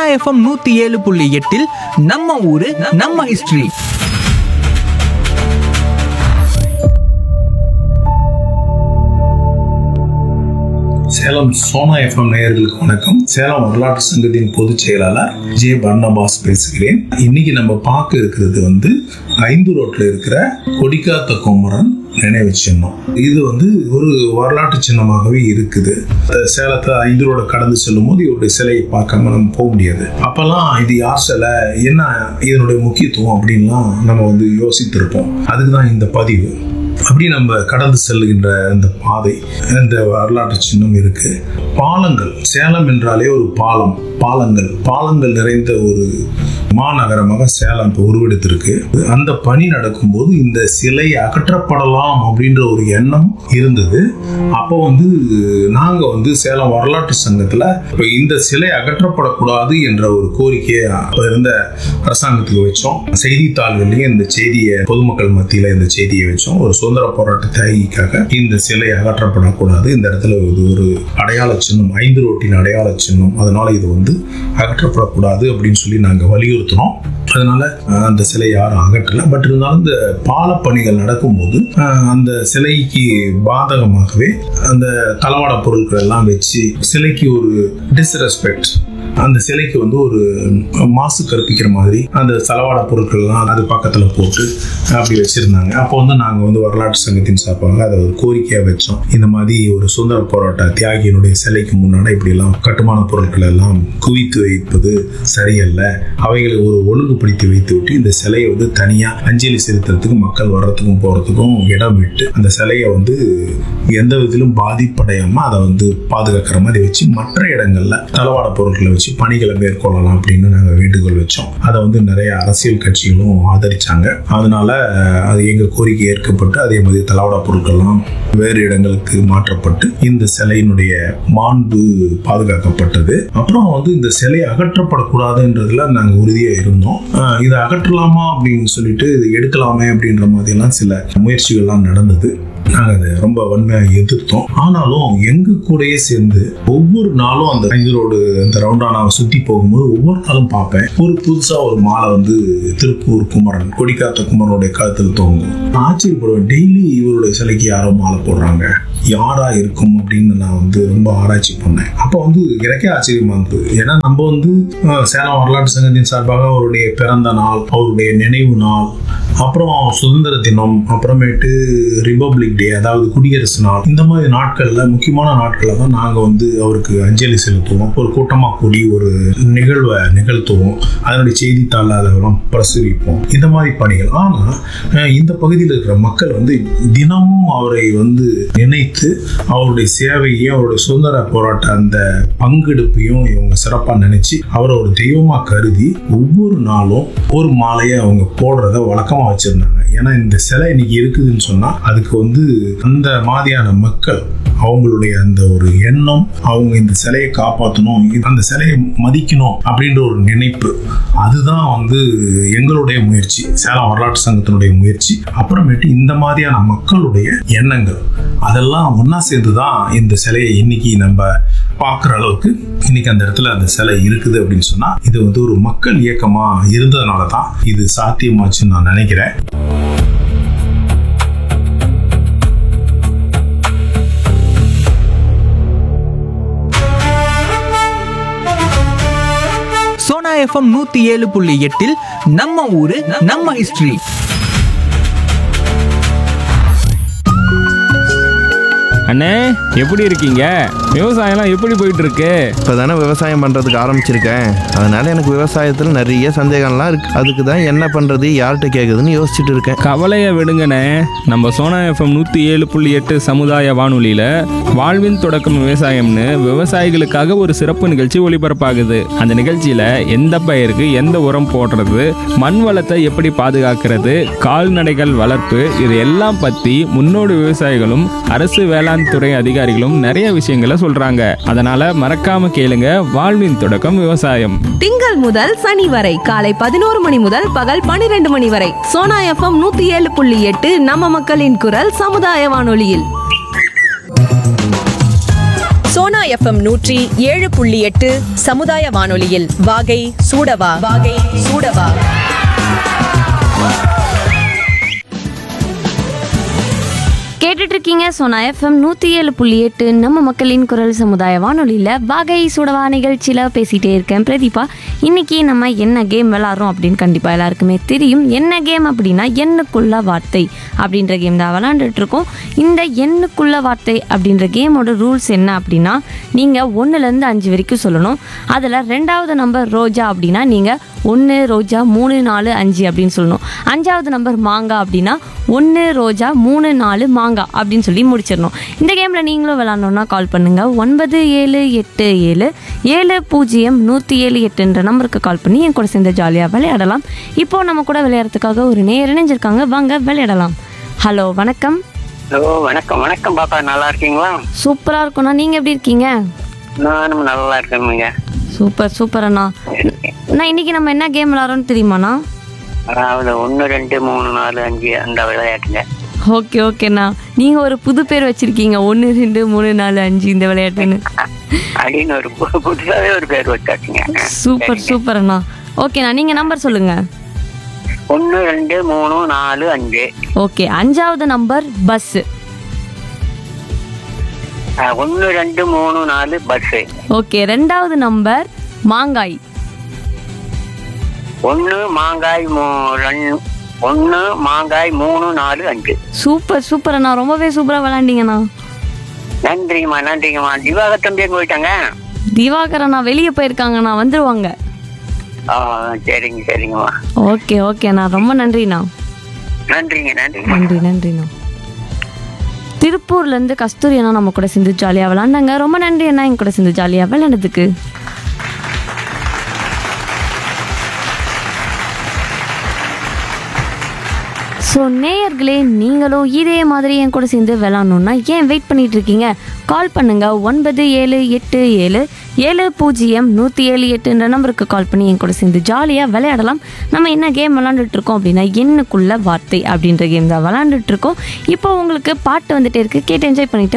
Sona FM நூத்தி ஏழு புள்ளி எட்டில் நம்ம ஊரு நம்ம ஹிஸ்டரி சேலம் சோனா எஃப்எம் நேயர்களுக்கு வணக்கம் சேலம் வரலாற்று சங்கத்தின் பொதுச் செயலாளர் ஜே பர்னபாஸ் பேசுகிறேன் இன்னைக்கு நம்ம பார்க்க இருக்கிறது வந்து ஐந்து ரோட்ல இருக்கிற கொடிக்காத்த குமரன் நினைவு சின்னம் இது வந்து ஒரு வரலாற்று சின்னமாகவே இருக்குது அஹ் சேலத்தை ஐந்து ரோட கடந்து செல்லும் போது இவருடைய சிலையை பார்க்காம நம்ம போக முடியாது அப்பெல்லாம் இது யார் சிலை என்ன இதனுடைய முக்கியத்துவம் அப்படின்லாம் நம்ம வந்து யோசித்திருப்போம் அதுக்கு தான் இந்த பதிவு அப்படி நம்ம கடந்து செல்கின்ற இந்த பாதை இந்த வரலாற்று சின்னம் இருக்கு பாலங்கள் சேலம் என்றாலே ஒரு பாலம் பாலங்கள் பாலங்கள் நிறைந்த ஒரு மாநகரமாக சேலம் இப்போ உருவெடுத்திருக்கு அந்த பணி நடக்கும்போது இந்த சிலை அகற்றப்படலாம் அப்படின்ற ஒரு எண்ணம் இருந்தது அப்போ வந்து நாங்கள் வந்து சேலம் வரலாற்று சங்கத்தில் இப்போ இந்த சிலை அகற்றப்படக்கூடாது என்ற ஒரு கோரிக்கையை அப்போ இருந்த அரசாங்கத்துக்கு வச்சோம் செய்தித்தாள்கள்லையும் இந்த செய்தியை பொதுமக்கள் மத்தியில் இந்த செய்தியை வச்சோம் ஒரு சுதந்திர போராட்ட தியாகிக்காக இந்த சிலை அகற்றப்படக்கூடாது இந்த இடத்துல இது ஒரு அடையாள சின்னம் ஐந்து ரோட்டின் அடையாள சின்னம் அதனால இது வந்து அகற்றப்படக்கூடாது அப்படின்னு சொல்லி நாங்கள் வலியுறுத்தினோம் அதனால அஹ், அந்த சிலை யாரும் அகற்றல பட் இருந்தாலும் இந்த பாலப்பணிகள் நடக்கும்போது அஹ், அந்த சிலைக்கு பாதகமாகவே அந்த தளவாட பொருட்கள் எல்லாம் வச்சு சிலைக்கு ஒரு டிஸ்ரெஸ்பெக்ட் அந்த சிலைக்கு வந்து ஒரு மாசு கற்பிக்கிற மாதிரி அந்த தளவாட பொருட்கள்லாம் அது பக்கத்துல போட்டு அப்படி வச்சிருந்தாங்க அப்போ வந்து நாங்க வந்து வரலாற்று சங்கத்தின் சார்பாக அதை ஒரு கோரிக்கையா வச்சோம் இந்த மாதிரி ஒரு சுதந்திர போராட்ட தியாகியினுடைய சிலைக்கு முன்னாடி இப்படி எல்லாம் கட்டுமான பொருட்கள் எல்லாம் குவித்து வைப்பது சரியல்ல அவைகளை ஒரு ஒழுங்குபடுத்தி வைத்து விட்டு இந்த சிலையை வந்து தனியா அஞ்சலி செலுத்துறதுக்கு மக்கள் வர்றதுக்கும் போறதுக்கும் இடம் விட்டு அந்த சிலையை வந்து எந்த விதத்திலும் பாதிப்படையாம அதை வந்து பாதுகாக்கிற மாதிரி வச்சு மற்ற இடங்கள்ல தளவாட பொருட்களை வச்சு பணிகளை மேற்கொள்ளலாம் அப்படின்னு நாங்கள் வேண்டுகோள் வச்சோம் அதை வந்து நிறைய அரசியல் கட்சிகளும் ஆதரிச்சாங்க அதனால அஹ், அது எங்க கோரிக்கை ஏற்கப்பட்டு அதே மாதிரி தளவாட பொருட்கள்லாம் வேறு இடங்களுக்கு மாற்றப்பட்டு இந்த சிலையினுடைய மாண்பு பாதுகாக்கப்பட்டது அப்புறம் வந்து இந்த சிலை அகற்றப்படக்கூடாதுன்றதுல நாங்கள் உறுதியாக இருந்தோம் அஹ், இதை அகற்றலாமா அப்படின்னு சொல்லிட்டு இது எடுக்கலாமே அப்படின்ற மாதிரிலாம் சில முயற்சிகள்லாம் நடந்தது நாங்கள் அதை ரொம்ப வன்மையாக எதிர்த்தோம் ஆனாலும் எங்க கூடயே சேர்ந்து ஒவ்வொரு நாளும் அந்த ஐந்து ரோடு அந்த ரவுண்டானாவை சுற்றி போகும்போது ஒவ்வொரு நாளும் பார்ப்பேன் ஒரு புதுசா ஒரு மாலை வந்து திருப்பூர் குமரன் கொடிக்காத்த குமரனுடைய கழுத்தில் தோங்கும் நான் ஆச்சரியப்படுவேன் டெய்லி இவருடைய சிலைக்கு யாரோ மாலை போடுறாங்க யாரா இருக்கும் அப்படின்னு நான் வந்து ரொம்ப ஆராய்ச்சி பண்ணேன் அப்போ வந்து எனக்கே ஆச்சரியமா இருந்தது ஏன்னா நம்ம வந்து அஹ், சேலம் வரலாற்று சங்கத்தின் சார்பாக அவருடைய பிறந்த நாள் அவருடைய நினைவு நாள் அப்புறம் சுதந்திர தினம் அப்புறமேட்டு ரிபப்ளிக் டே அதாவது குடியரசு நாள் இந்த மாதிரி நாட்கள்ல முக்கியமான நாட்கள்ல தான் நாங்க வந்து அவருக்கு அஞ்சலி செலுத்துவோம் ஒரு கூட்டமா கூடி ஒரு நிகழ்வை நிகழ்த்துவோம் அதனுடைய செய்தித்தாள் அதெல்லாம் பிரசுரிப்போம் இந்த மாதிரி பணிகள் ஆனா அஹ், இந்த பகுதியில் இருக்கிற மக்கள் வந்து தினமும் அவரை வந்து நினைத்து அவருடைய சேவையையும் அவருடைய சுதந்திர போராட்ட அந்த பங்கெடுப்பையும் இவங்க சிறப்பா நினைச்சு அவரை ஒரு தெய்வமா கருதி ஒவ்வொரு நாளும் ஒரு மாலையை அவங்க போடுறத வழக்கமா வச்சிருந்தாங்க ஏன்னா இந்த சிலை இன்னைக்கு இருக்குதுன்னு சொன்னா அதுக்கு வந்து அந்த மாதிரியான மக்கள் அவங்களுடைய அந்த ஒரு எண்ணம் அவங்க இந்த சிலையை காப்பாற்றணும் அந்த சிலையை மதிக்கணும் அப்படின்ற ஒரு நினைப்பு அதுதான் வந்து எங்களுடைய முயற்சி சேலம் வரலாற்று சங்கத்தினுடைய முயற்சி அப்புறமேட்டு இந்த மாதிரியான மக்களுடைய எண்ணங்கள் அதெல்லாம் ஒண்ணா சேர்ந்து தான் இந்த சிலையை இன்னைக்கு நம்ம பார்க்குற அளவுக்கு இன்னைக்கு அந்த இடத்துல அந்த சிலை இருக்குது அப்படின்னு சொன்னா இது வந்து ஒரு மக்கள் இயக்கமா இருந்ததுனால தான் இது சாத்தியமாச்சுன்னு நான் நினைக்கிறேன் சோனா எஃப்எம் நூத்தி ஏழு புள்ளி எட்டில் நம்ம ஊரு நம்ம ஹிஸ்டரி அண்ணே எப்படி இருக்கீங்க விவசாயம்லாம் எப்படி போயிட்டு இருக்கு இப்போ தானே விவசாயம் பண்ணுறதுக்கு ஆரம்பிச்சிருக்கேன் அதனால எனக்கு விவசாயத்தில் நிறைய சந்தேகம்லாம் இருக்கு அதுக்கு தான் என்ன பண்ணுறது யார்கிட்ட கேட்குதுன்னு யோசிச்சுட்டு இருக்கேன் கவலையை விடுங்கண்ணே நம்ம சோனா எஃப்எம் நூற்றி ஏழு புள்ளி எட்டு சமுதாய வானொலியில் வாழ்வின் தொடக்கம் விவசாயம்னு விவசாயிகளுக்காக ஒரு சிறப்பு நிகழ்ச்சி ஒளிபரப்பாகுது அந்த நிகழ்ச்சியில் எந்த பயிருக்கு எந்த உரம் போடுறது மண் வளத்தை எப்படி பாதுகாக்கிறது கால்நடைகள் வளர்ப்பு இது எல்லாம் பற்றி முன்னோடி விவசாயிகளும் அரசு வேளாண் துறை அதிகாரிகளும் நிறைய விஷயங்களை சொல்றாங்க அதனால மறக்காம கேளுங்க வாழ்வின் தொடக்கம் விவசாயம் திங்கள் முதல் சனி வரை காலை பதினோரு மணி முதல் பகல் பனிரெண்டு மணி வரை சோனா எஃப்எம் நூத்தி ஏழு புள்ளி எட்டு நம்ம மக்களின் குரல் சமுதாய வானொலியில் சோனா எஃப்எம் நூற்றி ஏழு புள்ளி எட்டு சமுதாய வானொலியில் வாகை சூடவா வாகை சூடவா கேட்டுட்டு இருக்கீங்க சோனா எஃப்எம் நூற்றி ஏழு புள்ளி எட்டு நம்ம மக்களின் குரல் சமுதாய வானொலியில் வாகை சுடவா நிகழ்ச்சியில் பேசிகிட்டே இருக்கேன் பிரதீபா இன்னைக்கு நம்ம என்ன கேம் விளாட்றோம் அப்படின்னு கண்டிப்பாக எல்லாருக்குமே தெரியும் என்ன கேம் அப்படின்னா எண்ணுக்குள்ள வார்த்தை அப்படின்ற கேம் தான் விளாண்டுட்டு இருக்கோம் இந்த எண்ணுக்குள்ள வார்த்தை அப்படின்ற கேமோட ரூல்ஸ் என்ன அப்படின்னா நீங்கள் ஒன்றுலேருந்து அஞ்சு வரைக்கும் சொல்லணும் அதில் ரெண்டாவது நம்பர் ரோஜா அப்படின்னா நீங்கள் ஒன்று ரோஜா மூணு நாலு அஞ்சு அப்படின்னு சொல்லணும் அஞ்சாவது நம்பர் மாங்காய் அப்படின்னா ஒன்று ரோஜா மூணு நாலு மாங்காய் அப்படின்னு சொல்லி முடிச்சிடணும் இந்த கேமில் நீங்களும் விளாட்ணுன்னா கால் பண்ணுங்கள் ஒன்பது ஏழு எட்டு ஏழு ஏழு பூஜ்ஜியம் நூற்றி ஏழு எட்டுன்ற நம்பருக்கு கால் பண்ணி என் கூட சேர்ந்து ஜாலியாக விளையாடலாம் இப்போது நம்ம கூட விளையாடுறதுக்காக ஒரு நேர் இணைஞ்சிருக்காங்க வாங்க விளையாடலாம் ஹலோ வணக்கம் ஹலோ வணக்கம் வணக்கம் பாப்பா நல்லா இருக்கீங்களா சூப்பராக இருக்கும்ண்ணா நீங்கள் எப்படி இருக்கீங்க நானும் நல்லா இருக்கேனுங்க சூப்பர் சூப்பர் அண்ணா அண்ணா இன்னைக்கு நம்ம என்ன கேம் விளாட்றோம்னு தெரியுமாண்ணா அதாவது ஒன்று ரெண்டு மூணு நாலு அஞ்சு அந்த விளையாட்டுங்க ஓகே ஓகேண்ணா நீங்கள் ஒரு புது பேர் வச்சுருக்கீங்க ஒன்று ரெண்டு மூணு நாலு அஞ்சு இந்த விளையாட்டுன்னு அப்படின்னு ஒரு பு- புதுசாவே ஒரு பேர் வச்சாச்சுங்க சூப்பர் சூப்பர் அண்ணா ஓகேண்ணா நீங்கள் நம்பர் சொல்லுங்கள் ஒன்று ரெண்டு மூணு நாலு அஞ்சு ஓகே அஞ்சாவது நம்பர் பஸ்ஸு ஒன்று ரெண்டு மூணு நாலு பஸ்ஸு ஓகே ரெண்டாவது நம்பர் மாங்காய் ஒன்று மாங்காய் மூ ரெண்டு ஒன்று மாங்காய் மூணு நாலு அஞ்சு சூப்பர் சூப்பர் அண்ணா ரொம்பவே சூப்பராக விளாண்டிங்கண்ணா நன்றிங்கம்மா நன்றிங்கம்மா திவாக தம்பி எங்க போயிட்டாங்க திவாகர் அண்ணா வெளியே போயிருக்காங்கண்ணா வந்துருவாங்க ஆ சரிங்க சரிங்கம்மா ஓகே ஓகேண்ணா ரொம்ப நன்றிண்ணா நன்றிங்க நன்றிங்க நன்றி நன்றிண்ணா திருப்பூர்லேருந்து கஸ்தூரி அண்ணா நம்ம கூட சேர்ந்து ஜாலியாக விளாண்டாங்க ரொம்ப நன்றி அண்ணா என் கூட சேர்ந்து ஜாலியாக விளையாண்டதுக்கு ஸோ நேயர்களே நீங்களும் இதே மாதிரி என் கூட சேர்ந்து விளாட்ணுன்னா ஏன் வெயிட் பண்ணிட்டு இருக்கீங்க கால் பண்ணுங்க ஒன்பது ஏழு எட்டு ஏழு ஏழு பூஜ்ஜியம் நூற்றி ஏழு எட்டுன்ற நம்பருக்கு கால் பண்ணி என் கூட சேர்ந்து ஜாலியாக விளையாடலாம் நம்ம என்ன கேம் விளாண்டுட்டு இருக்கோம் அப்படின்னா எண்ணுக்குள்ள வார்த்தை அப்படின்ற கேம் தான் விளாண்டுட்டு இருக்கோம் இப்போ உங்களுக்கு பாட்டு வந்துட்டே இருக்கு கேட்டு என்ஜாய் பண்ணிட்டு